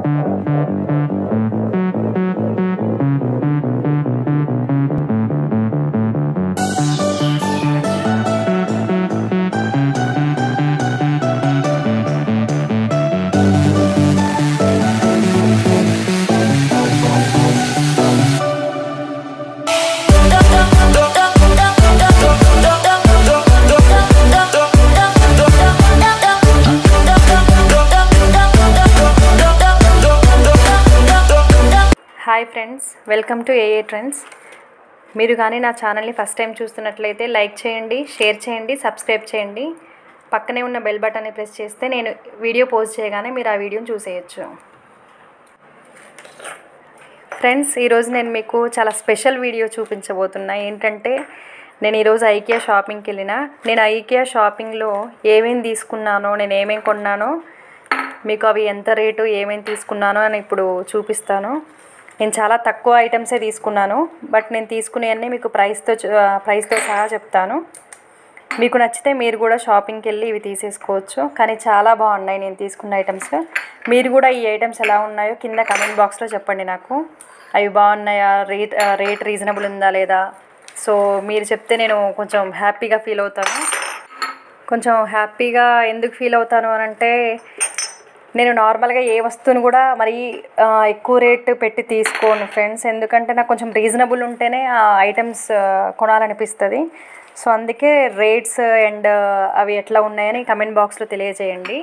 hi friends welcome to AA trends మీరు కానీ నా ఛానల్ని ఫస్ట్ టైం చూస్తున్నట్లయితే లైక్ చేయండి షేర్ చేయండి సబ్స్క్రైబ్ చేయండి పక్కనే ఉన్న బెల్ బటన్ని ప్రెస్ చేస్తే నేను వీడియో పోస్ట్ చేయగానే మీరు ఆ వీడియోని చూసేయచ్చు ఫ్రెండ్స్ ఈరోజు నేను మీకు చాలా స్పెషల్ వీడియో చూపించబోతున్నా ఏంటంటే నేను ఈరోజు ఐకియా షాపింగ్కి వెళ్ళిన నేను ఐకియా షాపింగ్లో ఏమేమి తీసుకున్నానో నేను ఏమేమి కొన్నానో మీకు అవి ఎంత రేటు ఏమేమి తీసుకున్నానో అని ఇప్పుడు చూపిస్తాను నేను చాలా తక్కువ ఐటమ్సే తీసుకున్నాను బట్ నేను తీసుకునేవన్నీ మీకు ప్రైస్తో ప్రైస్తో సహా చెప్తాను మీకు నచ్చితే మీరు కూడా షాపింగ్కి వెళ్ళి ఇవి తీసేసుకోవచ్చు కానీ చాలా బాగున్నాయి నేను తీసుకున్న ఐటమ్స్ మీరు కూడా ఈ ఐటమ్స్ ఎలా ఉన్నాయో కింద కమెంట్ బాక్స్లో చెప్పండి నాకు అవి బాగున్నాయా రేట్ రేట్ రీజనబుల్ ఉందా లేదా సో మీరు చెప్తే నేను కొంచెం హ్యాపీగా ఫీల్ అవుతాను కొంచెం హ్యాపీగా ఎందుకు ఫీల్ అవుతాను అని అంటే నేను నార్మల్గా ఏ వస్తువుని కూడా మరీ ఆ, ఎక్కువ రేట్ పెట్టి తీసుకోను ఫ్రెండ్స్ ఎందుకంటే నాకు కొంచెం రీజనబుల్ ఉంటేనే ఆ ఐటమ్స్ కొనాలనిపిస్తుంది సో అందుకే రేట్స్ అండ్ అవి ఎట్లా ఉన్నాయని కమెంట్ బాక్స్లో తెలియజేయండి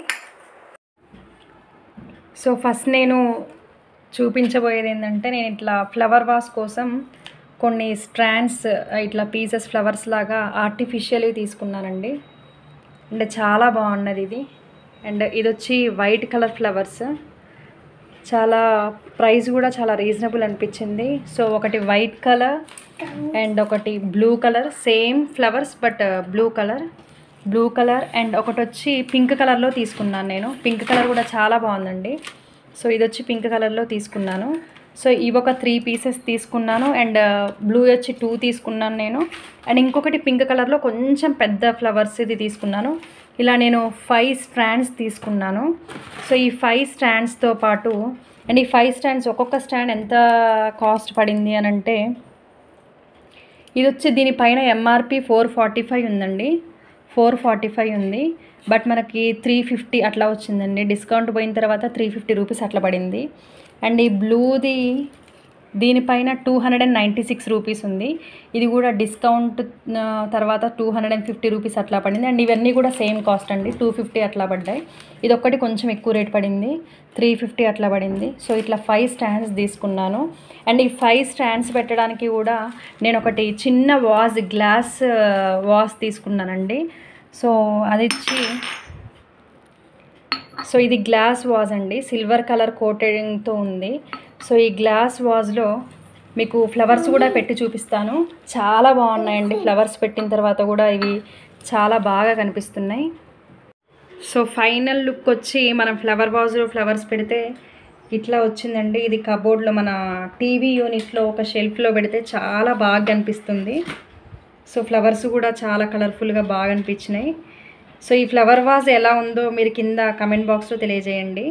సో ఫస్ట్ నేను చూపించబోయేది ఏంటంటే నేను ఇట్లా ఫ్లవర్ వాస్ కోసం కొన్ని స్ట్రాండ్స్ ఇట్లా పీసెస్ ఫ్లవర్స్ లాగా ఆర్టిఫిషియల్వి తీసుకున్నానండి అంటే చాలా బాగున్నది ఇది అండ్ ఇది వచ్చి వైట్ కలర్ ఫ్లవర్స్ చాలా ప్రైస్ కూడా చాలా రీజనబుల్ అనిపించింది సో ఒకటి వైట్ కలర్ అండ్ ఒకటి blue colour same flowers but blue colour blue colour and ఒకటి వచ్చి పింక్ కలర్లో తీసుకున్నాను నేను పింక్ కలర్ కూడా చాలా బాగుందండి సో ఇది వచ్చి పింక్ కలర్లో తీసుకున్నాను సో ఇవి ఒక త్రీ పీసెస్ తీసుకున్నాను అండ్ బ్లూ వచ్చి టూ తీసుకున్నాను నేను అండ్ ఇంకొకటి పింక్ కలర్లో కొంచెం పెద్ద ఫ్లవర్స్ ఇది తీసుకున్నాను ఇలా నేను ఫైవ్ స్ట్రాండ్స్ తీసుకున్నాను సో ఈ ఫైవ్ స్టాండ్స్తో పాటు అండ్ ఈ ఫైవ్ స్టాండ్స్ ఒక్కొక్క స్టాండ్ ఎంత కాస్ట్ పడింది అని అంటే ఇది వచ్చి దీనిపైన ఎంఆర్పి ఫోర్ ఫార్టీ ఫైవ్ ఉందండి ఫోర్ ఫార్టీ ఫైవ్ ఉంది బట్ మనకి త్రీ ఫిఫ్టీ అట్లా వచ్చిందండి డిస్కౌంట్ పోయిన తర్వాత త్రీ ఫిఫ్టీ రూపీస్ అట్లా పడింది అండ్ ఈ బ్లూది దీనిపైన two hundred and ninety six rupees ఉంది ఇది కూడా డిస్కౌంట్ ఆ, తర్వాత two hundred and fifty rupees అట్లా పడింది అండ్ ఇవన్నీ కూడా సేమ్ కాస్ట్ అండి టూ ఫిఫ్టీ అట్లా పడ్డాయి ఇది ఒక్కటి కొంచెం ఎక్కువ రేట్ పడింది త్రీ ఫిఫ్టీ అట్లా పడింది సో ఇట్లా ఫైవ్ స్టాండ్స్ తీసుకున్నాను అండ్ ఈ ఫైవ్ స్టాండ్స్ పెట్టడానికి కూడా నేను ఒకటి చిన్న వాజ్ గ్లాస్ వాజ్ తీసుకున్నానండి సో అది ఇచ్చి సో ఇది గ్లాస్ వాజ్ అండి సిల్వర్ కలర్ కోటెడ్తో ఉంది సో ఈ గ్లాస్ వాజ్లో మీకు ఫ్లవర్స్ కూడా పెట్టి చూపిస్తాను చాలా బాగున్నాయండి ఫ్లవర్స్ పెట్టిన తర్వాత కూడా ఇవి చాలా బాగా కనిపిస్తున్నాయి సో ఫైనల్ లుక్ వచ్చి మనం ఫ్లవర్ వాజ్లో ఫ్లవర్స్ పెడితే ఇట్లా వచ్చిందండి ఇది కబోర్డ్లో మన టీవీ యూనిట్లో ఒక షెల్ఫ్లో పెడితే చాలా బాగా కనిపిస్తుంది సో ఫ్లవర్స్ కూడా చాలా కలర్ఫుల్గా బాగా అనిపించినాయి సో ఈ ఫ్లవర్ వాజ్ ఎలా ఉందో మీరు కింద కమెంట్ బాక్స్లో తెలియజేయండి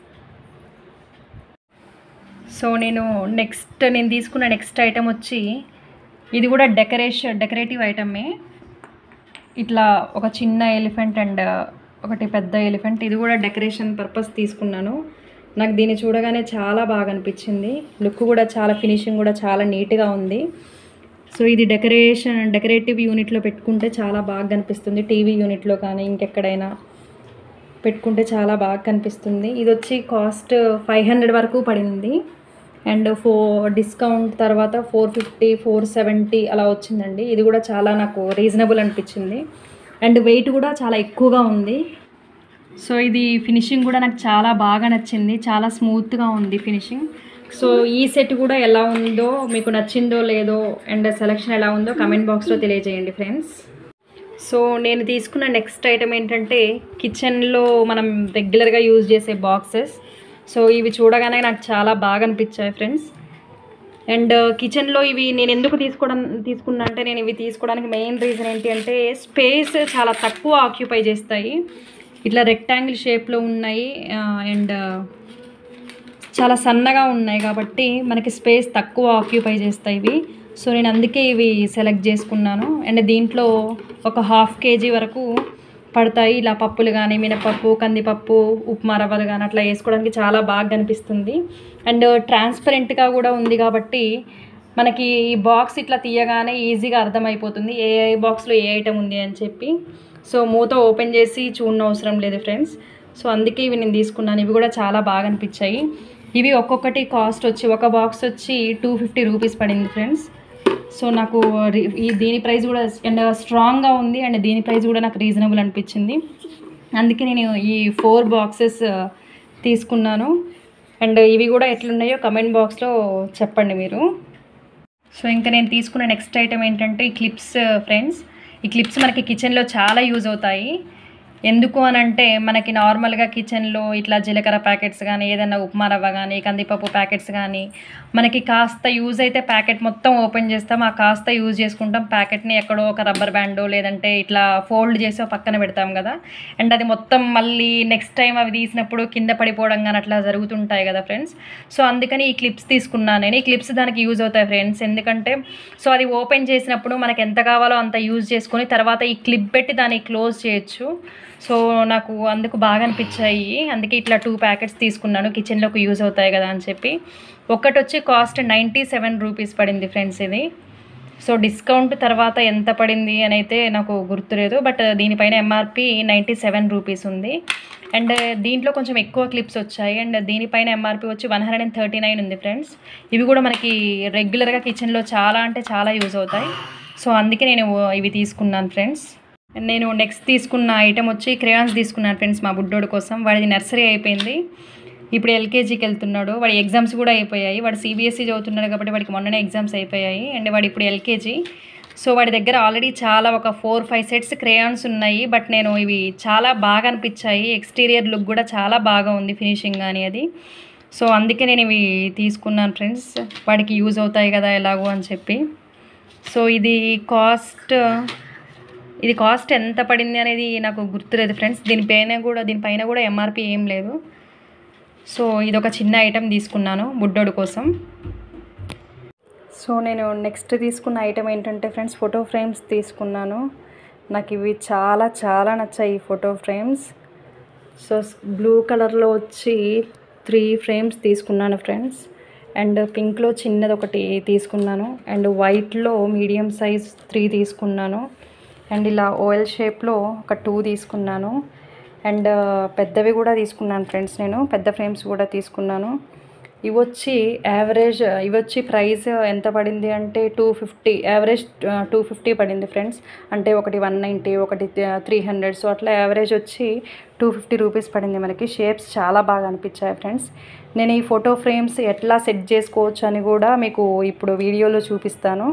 సో నేను నెక్స్ట్ నేను తీసుకున్న నెక్స్ట్ ఐటమ్ వచ్చి ఇది కూడా డెకరేషన్ డెకరేటివ్ ఐటమే ఇట్లా ఒక చిన్న ఎలిఫెంట్ అండ్ ఒకటి పెద్ద ఎలిఫెంట్ ఇది కూడా డెకరేషన్ పర్పస్ తీసుకున్నాను నాకు దీన్ని చూడగానే చాలా బాగా అనిపించింది లుక్ కూడా చాలా ఫినిషింగ్ కూడా చాలా నీట్గా ఉంది సో ఇది డెకరేషన్ డెకరేటివ్ యూనిట్లో పెట్టుకుంటే చాలా బాగా కనిపిస్తుంది టీవీ యూనిట్లో కానీ ఇంకెక్కడైనా పెట్టుకుంటే చాలా బాగా కనిపిస్తుంది ఇది వచ్చి కాస్ట్ ఫైవ్ హండ్రెడ్ వరకు పడింది అండ్ ఫోర్ డిస్కౌంట్ తర్వాత ఫోర్ ఫిఫ్టీ ఫోర్ సెవెంటీ అలా వచ్చిందండి ఇది కూడా చాలా నాకు రీజనబుల్ అనిపించింది అండ్ వెయిట్ కూడా చాలా ఎక్కువగా ఉంది సో ఇది ఫినిషింగ్ కూడా నాకు చాలా బాగా నచ్చింది చాలా స్మూత్గా ఉంది ఫినిషింగ్ సో ఈ సెట్ కూడా ఎలా ఉందో మీకు నచ్చిందో లేదో అండ్ సెలెక్షన్ ఎలా ఉందో కమెంట్ బాక్స్లో తెలియజేయండి ఫ్రెండ్స్ సో నేను తీసుకున్న నెక్స్ట్ ఐటమ్ ఏంటంటే కిచెన్లో మనం రెగ్యులర్గా యూజ్ చేసే బాక్సెస్ సో ఇవి చూడగానే నాకు చాలా బాగా అనిపించాయి ఫ్రెండ్స్ అండ్ కిచెన్లో ఇవి నేను ఎందుకు తీసుకోవడం తీసుకున్నా అంటే నేను ఇవి తీసుకోవడానికి మెయిన్ రీజన్ ఏంటి అంటే స్పేస్ చాలా తక్కువ ఆక్యుపై చేస్తాయి ఇట్లా రెక్టాంగిల్ షేప్లో ఉన్నాయి అండ్ చాలా సన్నగా ఉన్నాయి కాబట్టి మనకి స్పేస్ తక్కువ ఆక్యుపై చేస్తాయి ఇవి సో నేను అందుకే ఇవి సెలెక్ట్ చేసుకున్నాను అండ్ దీంట్లో ఒక హాఫ్ కేజీ వరకు పడతాయి ఇలా పప్పులు కానీ మినపప్పు కందిపప్పు ఉప్మా రవ్వలు కానీ అట్లా వేసుకోవడానికి చాలా బాగా కనిపిస్తుంది అండ్ ట్రాన్స్పరెంట్గా కూడా ఉంది కాబట్టి మనకి ఈ బాక్స్ ఇట్లా తీయగానే ఈజీగా అర్థమైపోతుంది ఏ ఏ బాక్స్లో ఏ ఐటమ్ ఉంది అని చెప్పి సో మూత ఓపెన్ చేసి చూడన అవసరం లేదు ఫ్రెండ్స్ సో అందుకే ఇవి నేను తీసుకున్నాను ఇవి కూడా చాలా బాగా అనిపించాయి ఇవి ఒక్కొక్కటి కాస్ట్ వచ్చి ఒక బాక్స్ వచ్చి టూ ఫిఫ్టీ రూపీస్ పడింది ఫ్రెండ్స్ సో నాకు రి- ఈ దీని ప్రైస్ కూడా అండ్ స్ట్రాంగ్గా ఉంది అండ్ దీని ప్రైస్ కూడా నాకు రీజనబుల్ అనిపించింది అందుకే నేను ఈ ఫోర్ బాక్సెస్ తీసుకున్నాను అండ్ ఇవి కూడా ఎట్లున్నాయో కమెంట్ బాక్స్లో చెప్పండి మీరు సో ఇంకా నేను తీసుకున్న నెక్స్ట్ ఐటమ్ ఏంటంటే ఈ క్లిప్స్ ఫ్రెండ్స్ ఈ క్లిప్స్ మనకి కిచెన్లో చాలా యూజ్ అవుతాయి ఎందుకు అని అంటే మనకి నార్మల్గా కిచెన్లో ఇట్లా జీలకర్ర ప్యాకెట్స్ కానీ ఏదైనా ఉప్మా రవ్వ కానీ కందిపప్పు ప్యాకెట్స్ కానీ మనకి కాస్త యూజ్ అయితే ప్యాకెట్ మొత్తం ఓపెన్ చేస్తాం ఆ కాస్త యూజ్ చేసుకుంటాం ప్యాకెట్ని ఎక్కడో ఒక రబ్బర్ బ్యాండో లేదంటే ఇట్లా ఫోల్డ్ చేసి ఒక పక్కన పెడతాం కదా అండ్ అది మొత్తం మళ్ళీ నెక్స్ట్ టైం అవి తీసినప్పుడు కింద పడిపోవడం కానీ అట్లా జరుగుతుంటాయి కదా ఫ్రెండ్స్ సో అందుకని ఈ క్లిప్స్ తీసుకున్నాను నేను ఈ క్లిప్స్ దానికి యూజ్ అవుతాయి ఫ్రెండ్స్ ఎందుకంటే సో అది ఓపెన్ చేసినప్పుడు మనకి ఎంత కావాలో అంత యూజ్ చేసుకొని తర్వాత ఈ క్లిప్ పెట్టి దాన్ని క్లోజ్ చేయొచ్చు సో నాకు అందుకు బాగా అనిపించాయి అందుకే ఇట్లా టూ ప్యాకెట్స్ తీసుకున్నాను కిచెన్లోకి యూజ్ అవుతాయి కదా అని చెప్పి ఒకటి వచ్చి కాస్ట్ నైంటీ సెవెన్ రూపీస్ పడింది ఫ్రెండ్స్ ఇది సో డిస్కౌంట్ తర్వాత ఎంత పడింది అని అయితే నాకు గుర్తులేదు బట్ దీనిపైన ఎంఆర్పి నైంటీ సెవెన్ రూపీస్ ఉంది అండ్ దీంట్లో కొంచెం ఎక్కువ క్లిప్స్ వచ్చాయి అండ్ దీనిపైన ఎంఆర్పి వచ్చి one hundred and thirty nine ఉంది ఫ్రెండ్స్ ఇవి కూడా మనకి రెగ్యులర్గా కిచెన్లో చాలా అంటే చాలా యూజ్ అవుతాయి సో అందుకే నేను ఇవి తీసుకున్నాను ఫ్రెండ్స్ నేను నెక్స్ట్ తీసుకున్న ఐటమ్ వచ్చి క్రేయాన్స్ తీసుకున్నాను ఫ్రెండ్స్ మా బుడ్డోడు కోసం వాడిది నర్సరీ అయిపోయింది ఇప్పుడు ఎల్కేజీకి వెళ్తున్నాడు వాడి ఎగ్జామ్స్ కూడా అయిపోయాయి వాడు సిబిఎస్ఈ చదువుతున్నాడు కాబట్టి వాడికి మొన్ననే ఎగ్జామ్స్ అయిపోయాయి అండ్ వాడు ఇప్పుడు ఎల్కేజీ సో వాడి దగ్గర ఆల్రెడీ చాలా ఒక ఫోర్ ఫైవ్ సెట్స్ క్రేయాన్స్ ఉన్నాయి బట్ నేను ఇవి చాలా బాగా అనిపించాయి ఎక్స్టీరియర్ లుక్ కూడా చాలా బాగా ఉంది ఫినిషింగ్ కానీ అది సో అందుకే నేను ఇవి తీసుకున్నాను ఫ్రెండ్స్ వాడికి యూజ్ అవుతాయి కదా ఎలాగో అని చెప్పి సో ఇది కాస్ట్ ఇది కాస్ట్ ఎంత పడింది అనేది నాకు గుర్తులేదు ఫ్రెండ్స్ దీనిపైన కూడా దీనిపైన కూడా ఎంఆర్పి ఏం లేదు సో ఇది ఒక చిన్న ఐటెం తీసుకున్నాను బుడ్డోడు కోసం సో నేను నెక్స్ట్ తీసుకున్న ఐటెం ఏంటంటే ఫ్రెండ్స్ ఫోటో ఫ్రేమ్స్ తీసుకున్నాను నాకు ఇవి చాలా చాలా నచ్చాయి ఈ ఫోటో ఫ్రేమ్స్ సో బ్లూ కలర్లో వచ్చి త్రీ ఫ్రేమ్స్ తీసుకున్నాను ఫ్రెండ్స్ అండ్ పింక్లో చిన్నది ఒకటి తీసుకున్నాను అండ్ వైట్లో మీడియం సైజ్ త్రీ తీసుకున్నాను అండ్ ఇలా ఓఎల్ షేప్లో ఒక టూ తీసుకున్నాను అండ్ పెద్దవి కూడా తీసుకున్నాను ఫ్రెండ్స్ నేను పెద్ద ఫ్రేమ్స్ కూడా తీసుకున్నాను ఇవి వచ్చి యావరేజ్ ఇవి వచ్చి ప్రైస్ ఎంత పడింది అంటే two fifty average two fifty పడింది ఫ్రెండ్స్ అంటే ఒకటి వన్ నైంటీ ఒకటి త్రీ హండ్రెడ్ సో అట్లా యావరేజ్ వచ్చి టూ ఫిఫ్టీ రూపీస్ పడింది మనకి షేప్స్ చాలా బాగా అనిపించాయి ఫ్రెండ్స్ నేను ఈ ఫోటో ఫ్రేమ్స్ ఎట్లా సెట్ చేసుకోవచ్చు అని కూడా మీకు ఇప్పుడు వీడియోలో చూపిస్తాను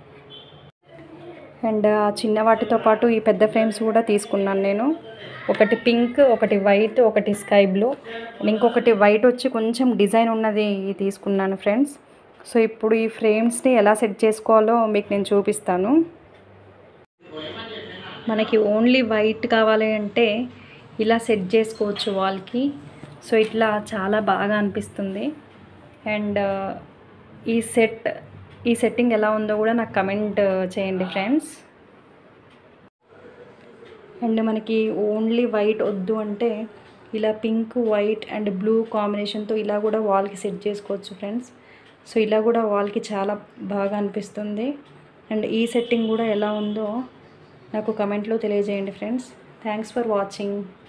అండ్ ఆ చిన్న వాటితో పాటు ఈ పెద్ద ఫ్రేమ్స్ కూడా తీసుకున్నాను నేను ఒకటి పింక్ ఒకటి వైట్ ఒకటి స్కై బ్లూ ఇంకొకటి వైట్ వచ్చి కొంచెం డిజైన్ ఉన్నది తీసుకున్నాను ఫ్రెండ్స్ సో ఇప్పుడు ఈ ఫ్రేమ్స్ని ఎలా సెట్ చేసుకోవాలో మీకు నేను చూపిస్తాను మనకి ఓన్లీ వైట్ కావాలి అంటే ఇలా సెట్ చేసుకోవచ్చు వాల్కి సో ఇట్లా చాలా బాగా అనిపిస్తుంది అండ్ ఈ సెట్ ఈ సెట్టింగ్ ఎలా ఉందో కూడా నాకు కమెంట్ చేయండి ఫ్రెండ్స్ అండ్ మనకి ఓన్లీ వైట్ వద్దు అంటే ఇలా పింక్ వైట్ అండ్ బ్లూ కాంబినేషన్తో ఇలా కూడా వాల్కి సెట్ చేసుకోవచ్చు ఫ్రెండ్స్ సో ఇలా కూడా వాల్కి చాలా బాగా అనిపిస్తుంది అండ్ ఈ సెట్టింగ్ కూడా ఎలా ఉందో నాకు కమెంట్లో తెలియజేయండి ఫ్రెండ్స్ థ్యాంక్స్ ఫర్ వాచింగ్